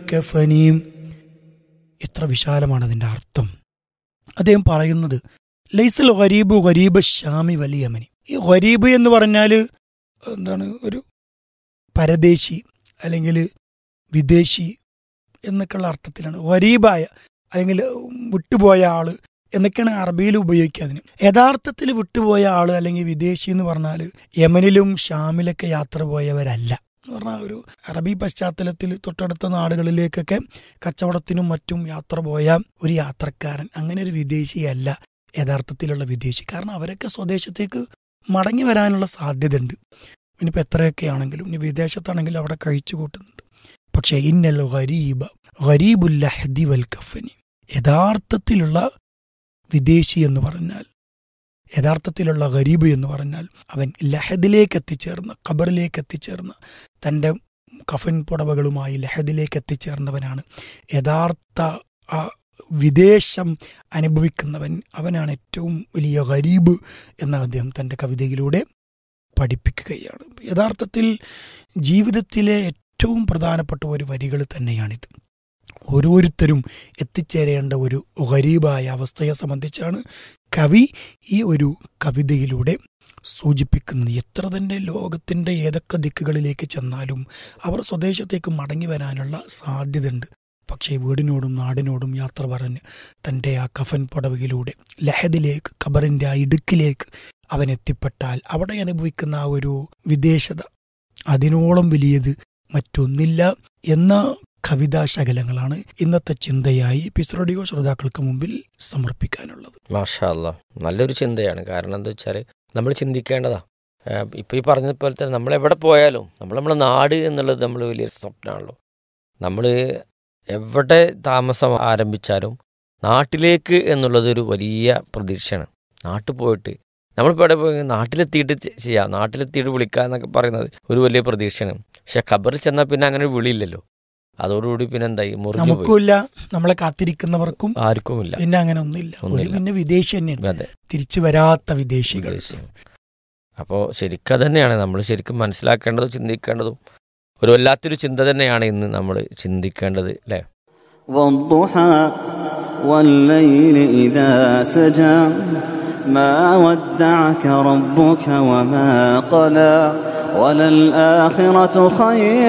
വൽക്കഫനീം എത്ര വിശാലമാണ് അതിൻ്റെ അർത്ഥം അദ്ദേഹം പറയുന്നത് ലൈസൽ ഗരീബ് ഗരീബ് ഷാമി വലിയമനി ഈ ഗരീബ് എന്ന് പറഞ്ഞാൽ എന്താണ് ഒരു പരദേശി അല്ലെങ്കിൽ വിദേശി എന്നൊക്കെയുള്ള അർത്ഥത്തിലാണ് ഗരീബായ അല്ലെങ്കിൽ വിട്ടുപോയ ആള് എന്നൊക്കെയാണ് അറബിയിൽ ഉപയോഗിക്കുക അതിന് യഥാർത്ഥത്തിൽ വിട്ടുപോയ ആള് അല്ലെങ്കിൽ വിദേശി എന്ന് പറഞ്ഞാൽ യമനിലും ഷാമിലൊക്കെ യാത്ര പോയവരല്ല എന്ന് പറഞ്ഞാൽ ഒരു അറബി പശ്ചാത്തലത്തിൽ തൊട്ടടുത്ത നാടുകളിലേക്കൊക്കെ കച്ചവടത്തിനും മറ്റും യാത്ര പോയ ഒരു യാത്രക്കാരൻ അങ്ങനെ ഒരു വിദേശിയല്ല യഥാർത്ഥത്തിലുള്ള വിദേശി കാരണം അവരൊക്കെ സ്വദേശത്തേക്ക് മടങ്ങി വരാനുള്ള സാധ്യതയുണ്ട് ഇനിയിപ്പോൾ എത്രയൊക്കെ ആണെങ്കിലും ഇനി വിദേശത്താണെങ്കിലും അവിടെ കഴിച്ചു കൂട്ടുന്നുണ്ട് പക്ഷേ ഇന്നൽ ഗരീബ ഗരീബുല്ലഹദി വൽ കഫനി യഥാർത്ഥത്തിലുള്ള വിദേശി എന്ന് പറഞ്ഞാൽ യഥാർത്ഥത്തിലുള്ള ഗരീബ് എന്ന് പറഞ്ഞാൽ അവൻ ലഹദിലേക്ക് എത്തിച്ചേർന്ന് ഖബറിലേക്ക് എത്തിച്ചേർന്ന് തൻ്റെ കഫൻ പുടവകളുമായി ലഹദിലേക്ക് എത്തിച്ചേർന്നവനാണ് യഥാർത്ഥ ആ വിദേശം അനുഭവിക്കുന്നവൻ അവനാണ് ഏറ്റവും വലിയ ഗരീബ് എന്ന് അദ്ദേഹം തൻ്റെ കവിതയിലൂടെ പഠിപ്പിക്കുകയാണ് യഥാർത്ഥത്തിൽ ജീവിതത്തിലെ ഏറ്റവും പ്രധാനപ്പെട്ട ഒരു വരികൾ തന്നെയാണിത് ഓരോരുത്തരും എത്തിച്ചേരേണ്ട ഒരു ഗരീബായ അവസ്ഥയെ സംബന്ധിച്ചാണ് കവി ഈ ഒരു കവിതയിലൂടെ സൂചിപ്പിക്കുന്നത് എത്ര തന്നെ ലോകത്തിൻ്റെ ഏതൊക്കെ ദിക്കുകളിലേക്ക് ചെന്നാലും അവർ സ്വദേശത്തേക്ക് മടങ്ങി വരാനുള്ള സാധ്യതയുണ്ട് പക്ഷേ വീടിനോടും നാടിനോടും യാത്ര പറഞ്ഞ് തൻ്റെ ആ കഫൻ പുടവയിലൂടെ ലഹദിലേക്ക് ഖബറിൻ്റെ ആ ഇടുക്കിലേക്ക് അവൻ എത്തിപ്പെട്ടാൽ അവിടെ അനുഭവിക്കുന്ന ആ ഒരു വിദേശത അതിനോളം വലിയത് മറ്റൊന്നില്ല എന്ന കവിതാ ശകലങ്ങളാണ് ഇന്നത്തെ ചിന്തയായി പിസ്രോഡിയോ ശ്രോതാക്കൾക്ക് മുമ്പിൽ സമർപ്പിക്കാനുള്ളത് മാഷാ അല്ലാ നല്ലൊരു ചിന്തയാണ് കാരണം എന്താ വെച്ചാൽ നമ്മൾ ചിന്തിക്കേണ്ടതാ ഇപ്പം ഈ പറഞ്ഞതുപോലെ തന്നെ നമ്മൾ എവിടെ പോയാലും നമ്മൾ നമ്മുടെ നാട് എന്നുള്ളത് നമ്മൾ വലിയൊരു സ്വപ്നമാണല്ലോ നമ്മൾ എവിടെ താമസം ആരംഭിച്ചാലും നാട്ടിലേക്ക് എന്നുള്ളത് ഒരു വലിയ പ്രതീക്ഷയാണ് നാട്ടിൽ പോയിട്ട് നമ്മളിപ്പോൾ എവിടെ പോയി നാട്ടിലെത്തിയിട്ട് ചെ- ചെയ്യാം നാട്ടിലെത്തിയിട്ട് വിളിക്കുക എന്നൊക്കെ പറയുന്നത് ഒരു വലിയ പ്രതീക്ഷയാണ് പക്ഷെ ഖബറിൽ ചെന്നാൽ പിന്നെ അങ്ങനെ ഒരു വിളിയില്ലല്ലോ അതോടുകൂടി പിന്നെ എന്തായി മുറിഞ്ഞു പോയി നമുക്കുമില്ല നമ്മളെ കാത്തിരിക്കുന്നവർക്കും ആർക്കുമില്ല പിന്നെ അങ്ങനെ ഒന്നുമില്ല ഒരു ഒന്നുമില്ല. പിന്നെ വിദേശി തന്നെയാണ് അതെ തിരിച്ചു വരാത്ത വിദേശികൾ അപ്പോൾ ശരിക്കും അത് തന്നെയാണ് നമ്മൾ ശരിക്കും മനസ്സിലാക്കേണ്ടതും ചിന്തിക്കേണ്ടതും ഒരു വല്ലാത്തൊരു ചിന്ത തന്നെയാണ് ഇന്ന് നമ്മൾ ചിന്തിക്കേണ്ടത് അല്ലേ والضحى والليل إذا سجى ما ودعك ربك وما قلى وللآخرة خير